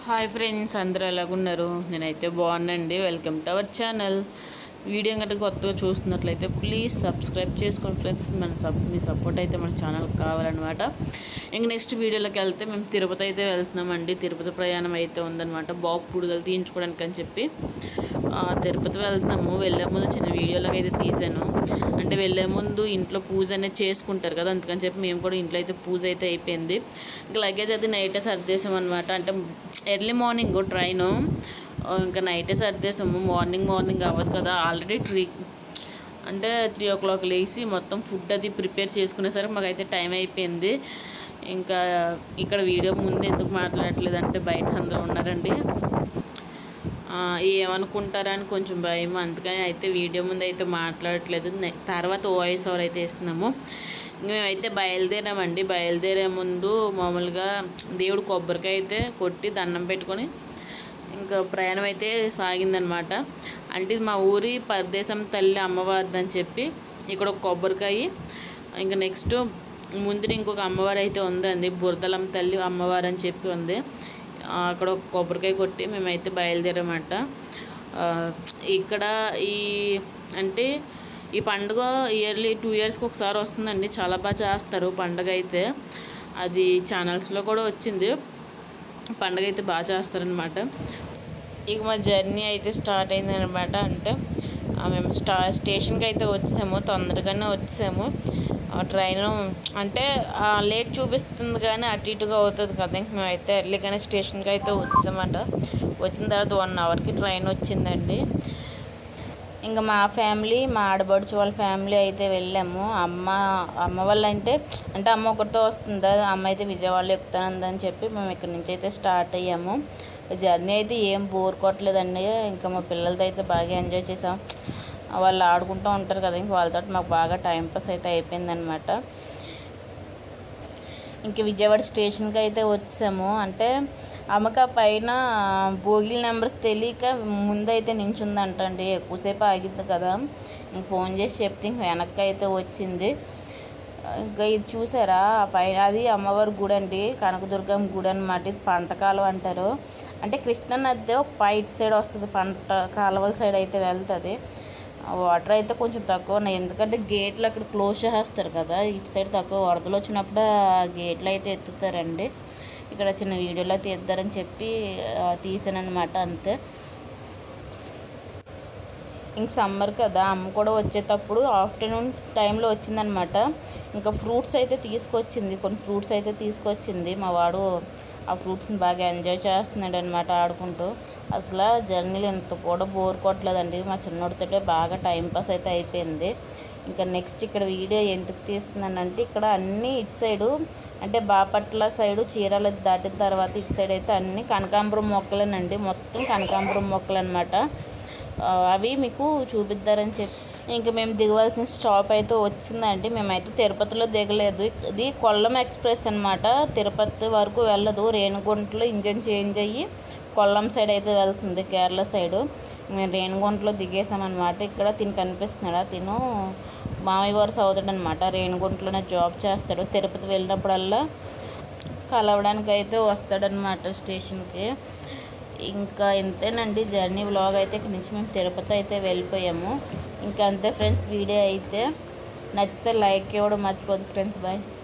hi friends అందరూ ఎలాగున్నారు నేనైతే బాగున్నాండి welcome to our channel video కనుక కొత్తగా చూస్తున్నట్లయితే ప్లీజ్ సబ్స్క్రైబ్ చేసుకోండి ఫ్రెండ్స్ మన సబ్ మీ సపోర్ట్ అయితే మన ఛానల్కి కావాలన్నమాట ఇంక నెక్స్ట్ వీడియోలోకి వెళ్తే మేము తిరుపతి అయితే వెళ్తున్నామండి తిరుపతి ప్రయాణం అయితే ఉందన్నమాట బాబు పుడుగలు తీయించుకోవడానికి అని చెప్పి ఆ, తిరుపతి వెళ్తున్నాము వెళ్ళే ముందు చిన్న వీడియోలోకి అయితే తీసాను అంటే వెళ్ళే ముందు ఇంట్లో పూజ అనేది చేసుకుంటారు కదా అందుకని చెప్పి మేము కూడా ఇంట్లో అయితే పూజ అయితే అయిపోయింది ఇంకా లగేజ్ అయితే నైటే సర్దేశాం అనమాట అంటే ఎర్లీ మార్నింగ్ ట్రైను ఇంకా నైటే సర్దేశాము మార్నింగ్ మార్నింగ్ అవ్వదు కదా ఆల్రెడీ ట్రీ అంటే త్రీ ఓ క్లాక్ లేచి మొత్తం ఫుడ్ అది ప్రిపేర్ చేసుకునేసరికి మాకైతే టైం అయిపోయింది ఇంకా ఇక్కడ వీడియో ముందు ఎందుకు మాట్లాడట్లేదు అంటే బయట అందరూ ఉన్నారండి ఆ, ఏమనుకుంటారని కొంచెం భయం అందుకని అయితే వీడియో ముందు అయితే మాట్లాడట్లేదు నె- తర్వాత వాయిస్ ఓవర్ అయితే ఇస్తున్నాము ఇంక మేమైతే బయలుదేరామండి బయలుదేరే ముందు మామూలుగా దేవుడు కొబ్బరికాయ అయితే కొట్టి దండం పెట్టుకొని ఇంకా ప్రయాణం అయితే సాగిందనమాట అంటే ఇది మా ఊరి పరదేశం తల్లి అమ్మవారిది అని చెప్పి ఇక్కడ ఒక కొబ్బరికాయ ఇంకా నెక్స్ట్ ముందు ఇంకొక అమ్మవారు అయితే ఉందండి బురదలం తల్లి అమ్మవారు అని చెప్పి ఉంది ఆ, అక్కడ ఒక కొబ్బరికాయ కొట్టి మేమైతే బయలుదేరామట ఆ, ఇక్కడ ఈ అంటే ఈ పండుగ ఇయర్లీ టూ ఇయర్స్కి ఒకసారి వస్తుందండి చాలా బాగా చేస్తారు పండుగ అయితే అది ఛానల్స్లో కూడా వచ్చింది పండుగ అయితే బాగా చేస్తారనమాట ఇక మా జర్నీ అయితే స్టార్ట్ అయింది అనమాట అంటే ఆ, మేము స్టా స్టేషన్కి అయితే వచ్చాము తొందరగానే వచ్చాము ఆ ట్రైన్ అంటే ఆ, లేట్ చూపిస్తుంది కానీ అటు ఇటుగా అవుతుంది కదా ఇంక మేమైతే ఎర్లీగానే స్టేషన్కి అయితే వచ్చామట వచ్చిన తర్వాత వన్ అవర్కి ట్రైన్ వచ్చిందండి ఇంకా మా ఫ్యామిలీ మా ఆడబడుచు వాళ్ళ ఫ్యామిలీ అయితే వెళ్ళాము అమ్మ అమ్మ వాళ్ళ అంటే అంటే అమ్మ ఒకరితో వస్తుందా అమ్మ అయితే విజయవాడలో ఎక్కుతానందని చెప్పి మేము ఇక్కడ నుంచి అయితే స్టార్ట్ అయ్యాము జర్నీ అయితే ఏం బోర్ కొట్టలేదండి ఇంకా మా పిల్లలతో అయితే బాగా ఎంజాయ్ చేసాం వాళ్ళు ఆడుకుంటూ ఉంటారు కదా ఇంక వాళ్ళతో మాకు బాగా టైం పాస్ అయితే అయిపోయిందనమాట ఇంక విజయవాడ స్టేషన్కి అయితే వచ్చాము అంటే అమ్మక పైన బోగిల నెంబర్స్ తెలియక ముందైతే నించుందంటండి ఎక్కువసేపు ఆగింది కదా ఇంక ఫోన్ చేసి చెప్తే ఇంక వెనక్కి అయితే వచ్చింది ఇంకా ఇది చూసారా ఆ పైన అది అమ్మవారి గుడి అండి కనకదుర్గం గుడి అనమాట ఇది పంట కాలువ అంటారు అంటే కృష్ణా నది ఒక పై ఇటు సైడ్ వస్తుంది పంట కాలువల సైడ్ అయితే వెళ్తుంది వాటర్ అయితే కొంచెం తక్కువ ఉన్నాయి ఎందుకంటే గేట్లు అక్కడ క్లోజ్ చేసేస్తారు కదా ఇటు సైడ్ తక్కువ వరదలు వచ్చినప్పుడు ఆ గేట్లు అయితే ఎత్తుతారండి ఇక్కడ చిన్న వీడియోలో తీద్దారని చెప్పి తీసాను అనమాట అంతే ఇంక సమ్మర్ కదా అమ్మ కూడా వచ్చేటప్పుడు ఆఫ్టర్నూన్ టైంలో వచ్చిందనమాట ఇంకా ఫ్రూట్స్ అయితే తీసుకొచ్చింది కొన్ని ఫ్రూట్స్ అయితే తీసుకొచ్చింది మా వాడు ఆ ఫ్రూట్స్ని బాగా ఎంజాయ్ చేస్తున్నాడు అనమాట ఆడుకుంటూ అసలు జర్నీలు ఎంత కూడా బోర్ కొట్టలేదండి మా చిన్నోడితో బాగా టైం పాస్ అయితే అయిపోయింది ఇంకా నెక్స్ట్ ఇక్కడ వీడియో ఎందుకు తీస్తున్నానంటే ఇక్కడ అన్నీ ఇటు సైడు అంటే బాపట్ల సైడు చీరాల దాటిన తర్వాత ఇటు సైడ్ అయితే అన్ని కనకాంబరం మొక్కలేనండి మొత్తం కనకాంబరం మొక్కలు అనమాట ఆ, అవి మీకు చూపిద్దారని చెప్పి ఇంకా మేము దిగవలసిన స్టాప్ అయితే వచ్చిందండి మేమైతే తిరుపతిలో దిగలేదు ఇది కొల్లం ఎక్స్ప్రెస్ అనమాట తిరుపతి వరకు వెళ్ళదు రేణిగుంటలో ఇంజన్ చేంజ్ అయ్యి కొల్లం సైడ్ అయితే వెళ్తుంది కేరళ సైడు మేము రేణిగుంటలో దిగేసామన్నమాట ఇక్కడ తిని కనిపిస్తున్నాడా తిను మామయ్య వారు సోదరుడు అనమాట రేణిగుంటలోనే జాబ్ చేస్తాడు తిరుపతి వెళ్ళినప్పుడల్లా కలవడానికి అయితే వస్తాడనమాట స్టేషన్కి ఇంకా ఇంతేనండి జర్నీ వ్లాగ్ అయితే ఇక్కడి నుంచి మేము తిరుపతి అయితే వెళ్ళిపోయాము ఇంకా అంతే ఫ్రెండ్స్ వీడియో అయితే నచ్చితే లైక్ ఇవ్వడం మర్చిపోదు ఫ్రెండ్స్ బాయ్